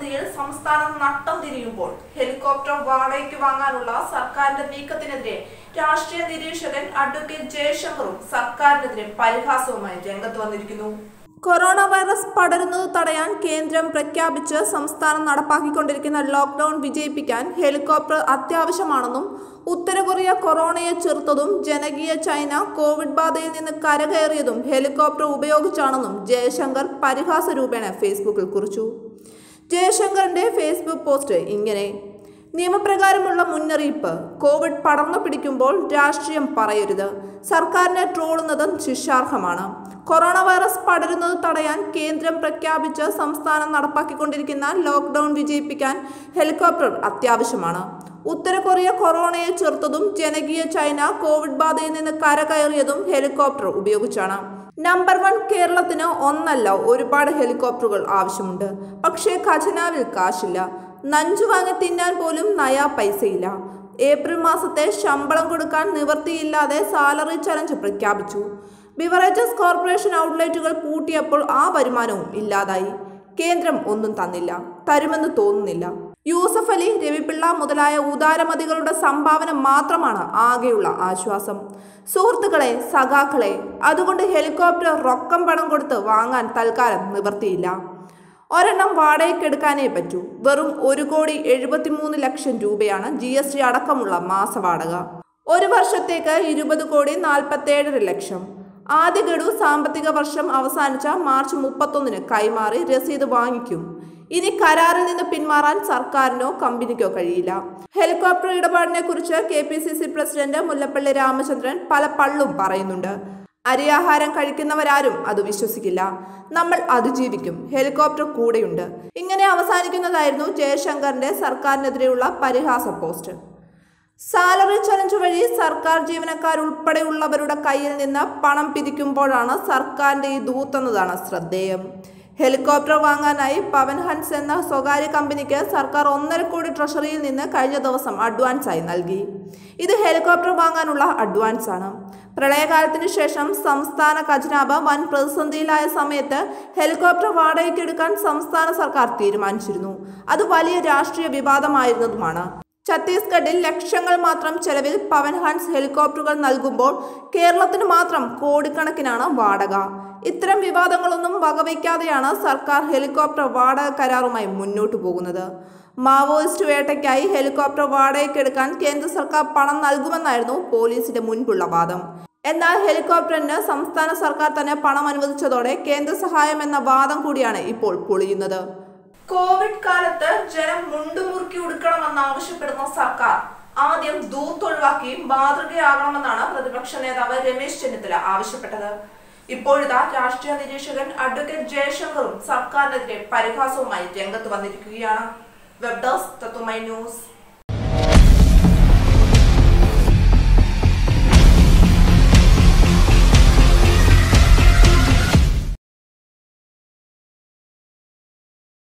പ്രതിസന്ധിയിൽ സംസ്ഥാനം നട്ടം തിരിയുമ്പോൾ ഹെലികോപ്റ്റർ വാടകയ്ക്ക് വാങ്ങാനുള്ള സർക്കാരിന്റെ നീക്കത്തിനെതിരെ രാഷ്ട്രീയ നിരീക്ഷകൻ അഡ്വക്കേറ്റ് ജയശങ്കറും സർക്കാരിനെതിരെ പരിഹാസവുമായി രംഗത്ത് വന്നിരിക്കുന്നു കൊറോണ വൈറസ് പടരുന്നത് തടയാൻ കേന്ദ്രം പ്രഖ്യാപിച്ച് സംസ്ഥാനം നടപ്പാക്കിക്കൊണ്ടിരിക്കുന്ന ലോക്ക്ഡൌൺ വിജയിപ്പിക്കാൻ ഹെലികോപ്റ്റർ അത്യാവശ്യമാണെന്നും ഉത്തര കൊറിയ കൊറോണയെ ചെറുത്തതും ജനകീയ ചൈന കോവിഡ് ബാധയിൽ നിന്ന് കരകയറിയതും ഹെലികോപ്റ്റർ ഉപയോഗിച്ചാണെന്നും ജയശങ്കർ പരിഹാസ രൂപേണ ഫേസ്ബുക്കിൽ കുറിച്ചു ജയശങ്കറിന്റെ ഫേസ്ബുക്ക് പോസ്റ്റ് ഇങ്ങനെ നിയമപ്രകാരമുള്ള മുന്നറിയിപ്പ് കോവിഡ് പടർന്നു പിടിക്കുമ്പോൾ രാഷ്ട്രീയം പറയരുത് സർക്കാരിനെ ട്രോളുന്നത് ശിക്ഷാർഹമാണ് കൊറോണ വൈറസ് പടരുന്നത് തടയാൻ കേന്ദ്രം പ്രഖ്യാപിച്ച് സംസ്ഥാനം നടപ്പാക്കിക്കൊണ്ടിരിക്കുന്ന ലോക്ക്ഡൌൺ വിജയിപ്പിക്കാൻ ഹെലികോപ്റ്റർ അത്യാവശ്യമാണ് ഉത്തര കൊറിയ കൊറോണയെ ചെറുത്തതും ജനകീയ ചൈന കോവിഡ് ബാധയിൽ നിന്ന് കരകയറിയതും ഹെലികോപ്റ്റർ ഉപയോഗിച്ചാണ് നമ്പർ വൺ കേരളത്തിന് ഒന്നല്ല ഒരുപാട് ഹെലികോപ്റ്ററുകൾ ആവശ്യമുണ്ട് പക്ഷേ ഖജനാവിൽ കാശില്ല നഞ്ചു വാങ്ങി തിന്നാൻ പോലും നയാ പൈസയില്ല ഏപ്രിൽ മാസത്തെ ശമ്പളം കൊടുക്കാൻ നിവർത്തിയില്ലാതെ സാലറി ചലഞ്ച് പ്രഖ്യാപിച്ചു ബിവറേജസ് കോർപ്പറേഷൻ ഔട്ട്ലെറ്റുകൾ പൂട്ടിയപ്പോൾ ആ വരുമാനവും ഇല്ലാതായി കേന്ദ്രം ഒന്നും തന്നില്ല തരുമെന്ന് തോന്നുന്നില്ല യൂസഫ് അലി രവിപിള്ള മുതലായ ഉദാരമതികളുടെ സംഭാവന മാത്രമാണ് ആകെയുള്ള ആശ്വാസം സുഹൃത്തുക്കളെ സഖാക്കളെ അതുകൊണ്ട് ഹെലികോപ്റ്റർ റൊക്കം പണം കൊടുത്ത് വാങ്ങാൻ തൽക്കാലം നിവർത്തിയില്ല ഒരെണ്ണം വാടകയ്ക്കെടുക്കാനേ പറ്റൂ വെറും ഒരു കോടി എഴുപത്തിമൂന്ന് ലക്ഷം രൂപയാണ് ജി എസ് ടി അടക്കമുള്ള മാസവാടക ഒരു വർഷത്തേക്ക് ഇരുപത് കോടി നാൽപ്പത്തേഴര ലക്ഷം ആദ്യ ഗഡു സാമ്പത്തിക വർഷം അവസാനിച്ച മാർച്ച് മുപ്പത്തൊന്നിന് കൈമാറി രസീത് വാങ്ങിക്കും ഇനി കരാറിൽ നിന്ന് പിന്മാറാൻ സർക്കാരിനോ കമ്പനിക്കോ കഴിയില്ല ഹെലികോപ്റ്റർ ഇടപാടിനെ കുറിച്ച് K P C C president Mullappally Ramachandran പല പള്ളും പറയുന്നുണ്ട് അരിയാഹാരം കഴിക്കുന്നവരാരും അത് വിശ്വസിക്കില്ല നമ്മൾ അതിജീവിക്കും ഹെലികോപ്റ്റർ കൂടെയുണ്ട് ഇങ്ങനെ അവസാനിക്കുന്നതായിരുന്നു ജയശങ്കറിന്റെ സർക്കാരിനെതിരെയുള്ള പരിഹാസ പോസ്റ്റ് സാലറി ചലഞ്ച് വഴി സർക്കാർ ജീവനക്കാരുൾപ്പെടെയുള്ളവരുടെ കയ്യിൽ നിന്ന് പണം പിരിക്കുമ്പോഴാണ് സർക്കാരിന്റെ ഈ ദൂത്തെന്നതാണ് ശ്രദ്ധേയം ഹെലികോപ്റ്റർ വാങ്ങാനായി പവൻ ഹൻസ് എന്ന സ്വകാര്യ കമ്പനിക്ക് സർക്കാർ ഒന്നര കോടി ട്രഷറിയിൽ നിന്ന് കഴിഞ്ഞ ദിവസം അഡ്വാൻസായി നൽകി ഇത് ഹെലികോപ്റ്റർ വാങ്ങാനുള്ള അഡ്വാൻസ് ആണ് പ്രളയകാലത്തിന് ശേഷം സംസ്ഥാന ഖജനാവ് വൻ പ്രതിസന്ധിയിലായ സമയത്ത് ഹെലികോപ്റ്റർ വാടകയ്ക്കെടുക്കാൻ സംസ്ഥാന സർക്കാർ തീരുമാനിച്ചിരുന്നു അത് വലിയ രാഷ്ട്രീയ വിവാദമായിരുന്നതുമാണ് ഛത്തീസ്ഗഡിൽ ലക്ഷങ്ങൾ മാത്രം ചെലവിൽ പവൻ ഹൻസ് ഹെലികോപ്റ്ററുകൾ നൽകുമ്പോൾ കേരളത്തിന് മാത്രം കോടിക്കണക്കിനാണ് വാടക ഇത്തരം വിവാദങ്ങളൊന്നും വകവയ്ക്കാതെയാണ് സർക്കാർ ഹെലികോപ്റ്റർ വാടക കരാറുമായി മുന്നോട്ടു പോകുന്നത് മാവോയിസ്റ്റ് വേട്ടയ്ക്കായി ഹെലികോപ്റ്റർ വാടകയ്ക്കെടുക്കാൻ കേന്ദ്ര സർക്കാർ പണം നൽകുമെന്നായിരുന്നു പോലീസിന്റെ മുൻപുള്ള വാദം എന്നാൽ ഹെലികോപ്റ്ററിന് സംസ്ഥാന സർക്കാർ തന്നെ പണം അനുവദിച്ചതോടെ കേന്ദ്ര സഹായം എന്ന വാദം കൂടിയാണ് ഇപ്പോൾ പൊളിയുന്നത് കോവിഡ് കാലത്ത് ജനം മുണ്ടുമുറുക്കി ഉടുക്കണമെന്ന് ആവശ്യപ്പെടുന്ന സർക്കാർ ആദ്യം ദൂത്തൊഴിവാക്കി മാതൃകയാകണമെന്നാണ് പ്രതിപക്ഷ നേതാവ് രമേശ് ചെന്നിത്തല ആവശ്യപ്പെട്ടത് ഇപ്പോഴിതാ രാഷ്ട്രീയ നിരീക്ഷകൻ അഡ്വക്കേറ്റ് ജയശങ്കറും സർക്കാരിനെതിരെ പരിഹാസവുമായി രംഗത്ത് വന്നിരിക്കുകയാണ് വെബ് ഡെസ്ക് തത്തുമൈ ന്യൂസ്